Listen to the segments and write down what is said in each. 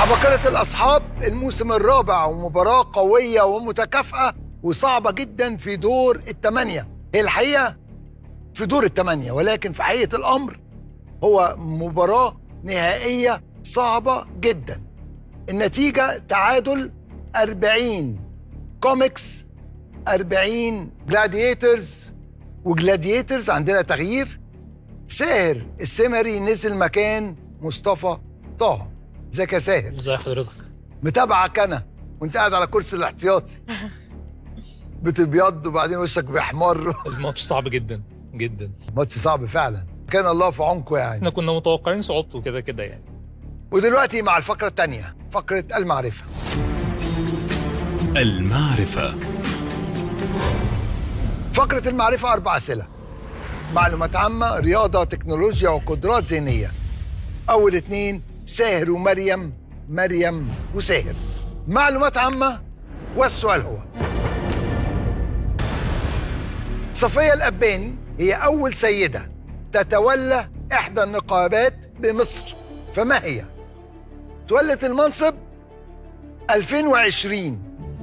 عباقرة الأصحاب الموسم الرابع ومباراة قوية ومتكافئة وصعبة جدا في دور الثمانية هي الحقيقة في دور الثمانية ولكن في حقيقة الأمر هو مباراة نهائية صعبة جدا النتيجة تعادل 40 كوميكس 40 جلاديترز وجلاديترز عندنا تغيير ساهر السمري نزل مكان مصطفى طه ازيك يا ساهر ازي حضرتك متابعك انا وانت قاعد على كرسي الاحتياطي بتبيض وبعدين وشك بيحمر الماتش صعب جدا جدا ماتش صعب فعلا كان الله في عونكم يعني احنا كنا متوقعين صعوبته كده كده يعني ودلوقتي مع الفقرة الثانية فقرة المعرفة المعرفة فقرة المعرفة أربع أسئلة معلومات عامة رياضة تكنولوجيا وقدرات ذهنية أول اتنين ساهر ومريم مريم وساهر معلومات عامة والسؤال هو صفية الأباني هي أول سيدة تتولى إحدى النقابات بمصر فما هي؟ تولت المنصب 2020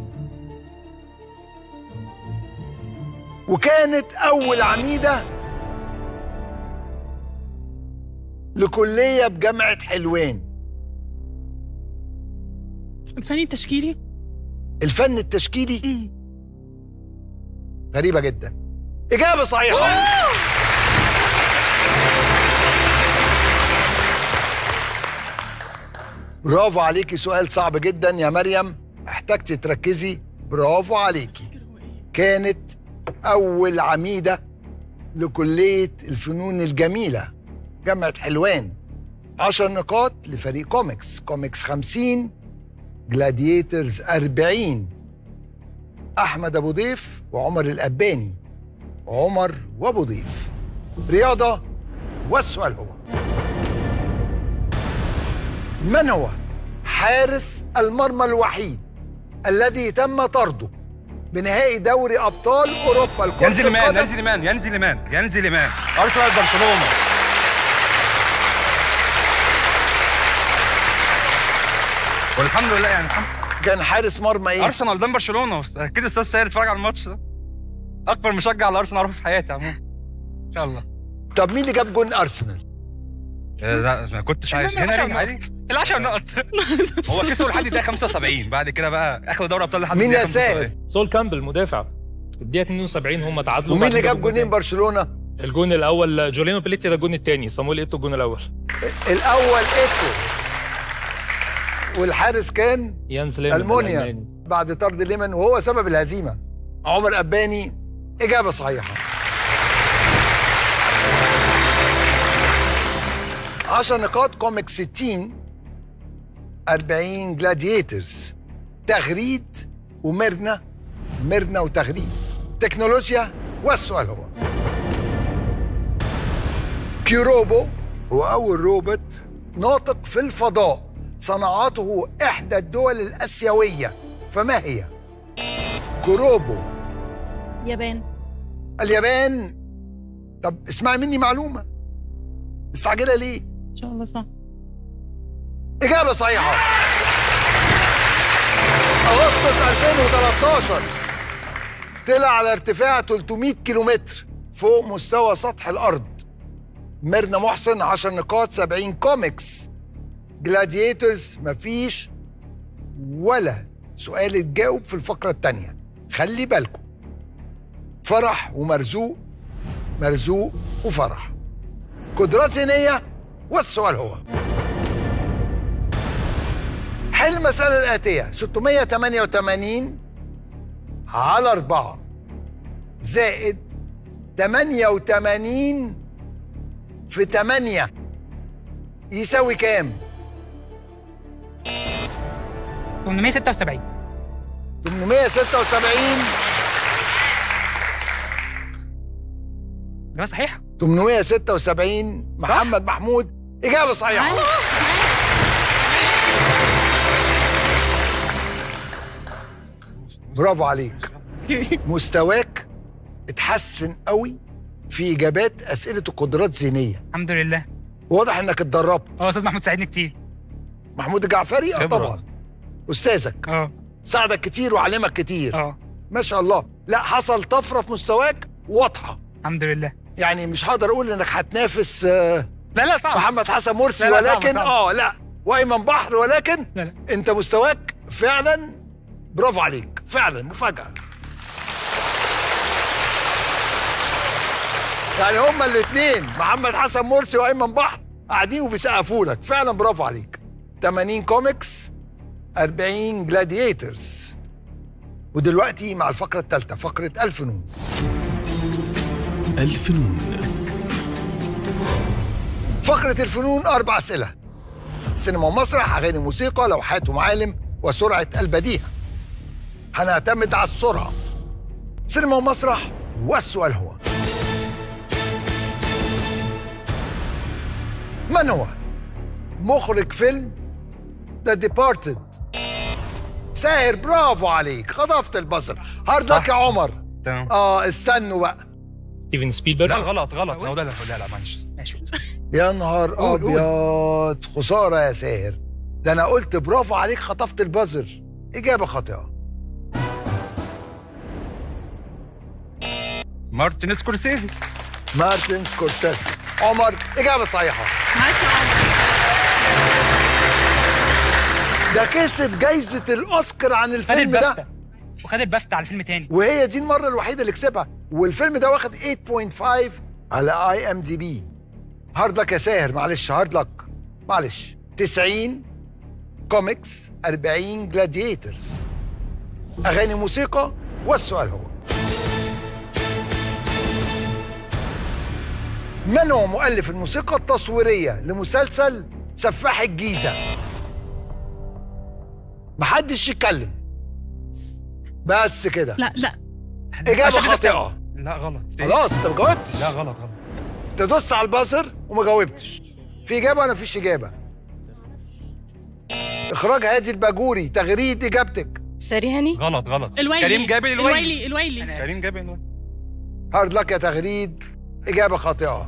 وكانت أول عميدة لكلية بجامعة حلوان الفني التشكيلي الفن التشكيلي غريبة جدا إجابة صحيحة برافو عليكي سؤال صعب جدا يا مريم احتجتي تركزي برافو عليكي كانت أول عميدة لكلية الفنون الجميلة جامعة حلوان عشر نقاط لفريق كوميكس كوميكس خمسين جلاديترز أربعين أحمد أبو ضيف وعمر الأباني عمر وأبو ضيف رياضة والسؤال هو من هو حارس المرمى الوحيد الذي تم طرده بنهائي دوري ابطال اوروبا لكرة ينزل ايمان القدم؟ ينزل ايمان ينزل ايمان ينزل ايمان ارسنال برشلونه والحمد لله يعني الحمد كان حارس مرمى ايه؟ ارسنال قدام برشلونه اكيد استاذ سيد اتفرج على الماتش ده اكبر مشجع لارسنال اعرفه في حياتي عموما ان شاء الله طب مين اللي جاب جون ارسنال؟ آه، لا ما كنتش عايش هنري عادي العشر نقط هو كسبوا لحد الدقيقه 75 بعد كده بقى اخدوا دوري ابطال لحد مين الدقيقة يا سائل؟ 75. سول كامبل مدافع الدقيقه 72 هم تعادلوا ومين اللي بعدين جاب جابوا جونين برشلونه؟ الجون الاول جولينو بليتي ده الجون الثاني صامويل ايتو الجون الاول الاول ايتو والحارس كان يانز ليمن المونيا الألماني. بعد طرد ليمن وهو سبب الهزيمه عمر اباني اجابه صحيحه 10 نقاط كوميك 60 40 جلاديترز تغريد وميرنا ميرنا وتغريد تكنولوجيا والسؤال هو كيروبو هو أول روبوت ناطق في الفضاء صنعته إحدى الدول الآسيوية فما هي؟ كوروبو يابان اليابان طب اسمعي مني معلومة مستعجلة ليه؟ ان شاء الله صح إجابة صحيحة أغسطس 2013 طلع على ارتفاع 300 كيلومتر فوق مستوى سطح الأرض ميرنا محسن 10 نقاط 70 كوميكس جلاديترز مفيش ولا سؤال اتجاوب في الفقرة التانية خلي بالكم فرح ومرزوق مرزوق وفرح قدرات ذهنية والسؤال هو حل المسألة الآتية 688 على 4 زائد 88 في 8 يساوي كام؟ 876 876 ده صحيح 876 صح؟ محمد محمود إجابة صحيحة برافو عليك مستواك اتحسن قوي في إجابات أسئلة القدرات الذهنية الحمد لله واضح إنك اتدربت هو استاذ محمود ساعدني كتير محمود الجعفري اه خبرة. طبعا استاذك اه ساعدك كتير وعلمك كتير اه ما شاء الله لا حصل طفره في مستواك واضحه الحمد لله يعني مش هقدر اقول انك هتنافس آه، لا لا صعب محمد حسن مرسي لا، لا، صعب، ولكن صعب. اه لا وايمن بحر ولكن لا لا انت مستواك فعلا برافو عليك فعلا مفاجاه يعني هما الاثنين محمد حسن مرسي وايمن بحر قاعدين وبيسقفوا لك فعلا برافو عليك 80 كوميكس 40 جلاديترز ودلوقتي مع الفقره الثالثه فقره الفنون الفنون فقرة الفنون أربع أسئلة سينما ومسرح أغاني موسيقى لوحات ومعالم وسرعة البديهة هنعتمد على السرعة سينما ومسرح والسؤال هو من هو مخرج فيلم ذا ديبارتد ساهر برافو عليك خطفت البصر هارد لك يا عمر تمام اه استنوا بقى ستيفن سبيلبرج لا غلط غلط هو ده لا لا لا معلش ماشي يا نهار قول، قول. ابيض خساره يا ساهر ده انا قلت برافو عليك خطفت البازر اجابه خاطئه مارتن سكورسيزي مارتن سكورسيزي عمر اجابه صحيحه ماشي يا عمر ده كسب جايزه الاوسكار عن خد الفيلم البافتا ده وخد البافتا على فيلم تاني وهي دي المره الوحيده اللي كسبها والفيلم ده واخد 8.5 على اي ام دي بي هارد لك يا ساهر معلش هارد لك معلش 90 كوميكس 40 جلاديترز اغاني موسيقى والسؤال هو من هو مؤلف الموسيقى التصويريه لمسلسل سفاح الجيزه محدش يتكلم بس كده لا لا اجابه عشان خاطئه لا غلط خلاص انت ما جاوبتش لا غلط غلط انت دوست على البازر وما جاوبتش في اجابه ولا مفيش اجابه اخراج هادي الباجوري تغريد اجابتك سريهني غلط غلط الويلي كريم جابر الويلي الويلي الويلي كريم جابر الويلي هارد لك يا تغريد اجابه خاطئه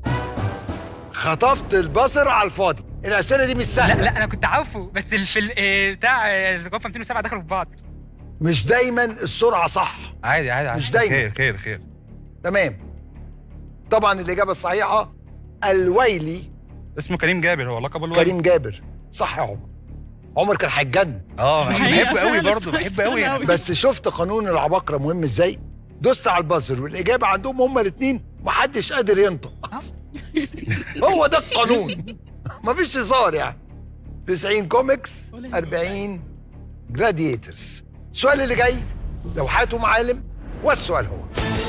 خطفت البصر على الفاضي الاسئله دي مش لا سهله لا انا كنت عارفه بس الفيلم آه، بتاع آه، زقافه 207 دخلوا في بعض مش دايما السرعه صح عادي عادي عادي مش دايما. خير خير خير تمام طبعا الاجابه الصحيحه الويلي اسمه كريم جابر هو لقب الويلي كريم جابر صح يا عمر عمر كان هيتجنن اه انا أيوة. بحبه قوي بس- برضه بس- بحبه قوي أوي. بس شفت قانون العباقرة مهم ازاي؟ دوست على البازر والإجابة عندهم هما الاتنين محدش قادر ينطق هو ده القانون مفيش هزار يعني 90 كوميكس 40 جلاديترز السؤال اللي جاي لوحات ومعالم والسؤال هو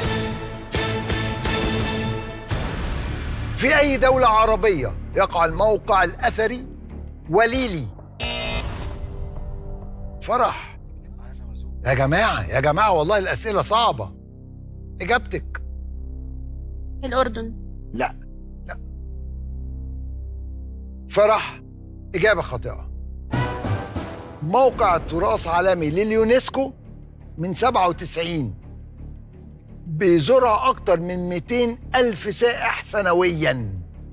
في أي دولة عربية يقع الموقع الأثري وليلي فرح يا جماعة يا جماعة والله الأسئلة صعبة إجابتك الأردن لا لا فرح إجابة خاطئة موقع التراث عالمي لليونسكو من 97 بيزورها أكتر من 200 ألف سائح سنويا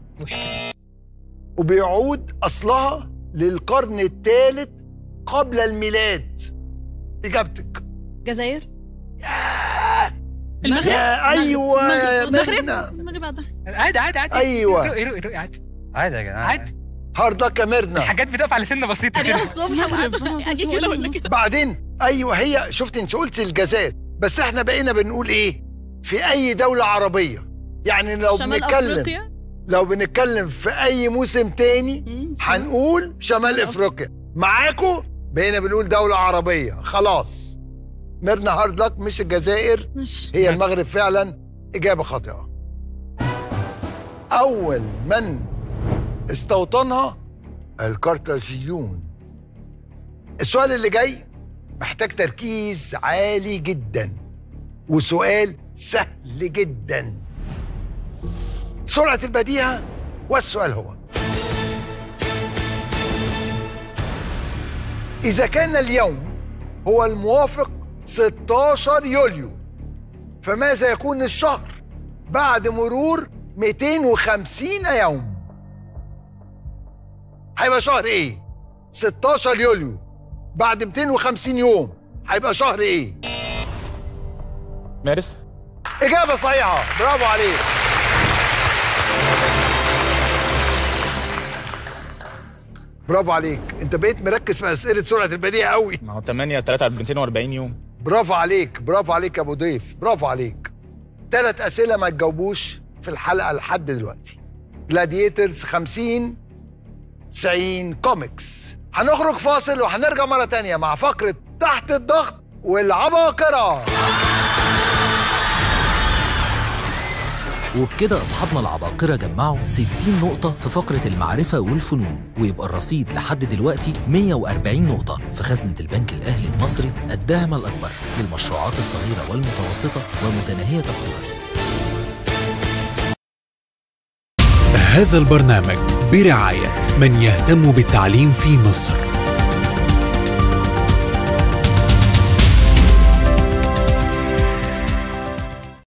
وبيعود أصلها للقرن الثالث قبل الميلاد إجابتك جزائر ياه المغرب يا أيوة يا المغرب ميرنا المغرب بعدها عادي عادي عادي أيوة. روقي روقي روقي عادي عادي يا جدعان عادي هارد لك يا ميرنا الحاجات بتقف على سن بسيطه اريها كده الصبح وقعدت اجي كده اقول لك بعدين ايوه هي شفت انت قلت الجزائر بس احنا بقينا بنقول ايه في اي دوله عربيه يعني لو شمال بنتكلم افريقيا لو بنتكلم في اي موسم تاني مم. هنقول شمال افريقيا معاكو بقينا بنقول دوله عربيه خلاص ميرنا هارد لك مش الجزائر ماشي هي المغرب فعلا اجابه خاطئه اول من استوطنها الكارتاجيون السؤال اللي جاي محتاج تركيز عالي جدا وسؤال سهل جدا سرعه البديهه والسؤال هو اذا كان اليوم هو الموافق 16 يوليو فماذا يكون الشهر بعد مرور 250 يوم هيبقى شهر ايه 16 يوليو بعد 250 يوم هيبقى شهر ايه؟ مارس إجابة صحيحة برافو عليك برافو عليك انت بقيت مركز في اسئله سرعه البديهه قوي ما هو 8 3 240 يوم برافو عليك برافو عليك يا ابو ضيف برافو عليك ثلاث اسئله ما تجاوبوش في الحلقه لحد دلوقتي جلاديترز 50 90 كوميكس هنخرج فاصل وهنرجع مره تانية مع فقره تحت الضغط والعباقره وبكده أصحابنا العباقرة جمعوا 60 نقطة في فقرة المعرفة والفنون ويبقى الرصيد لحد دلوقتي 140 نقطة في خزنة البنك الأهلي المصري الداعم الأكبر للمشروعات الصغيرة والمتوسطة ومتناهية الصغر هذا البرنامج برعاية من يهتم بالتعليم في مصر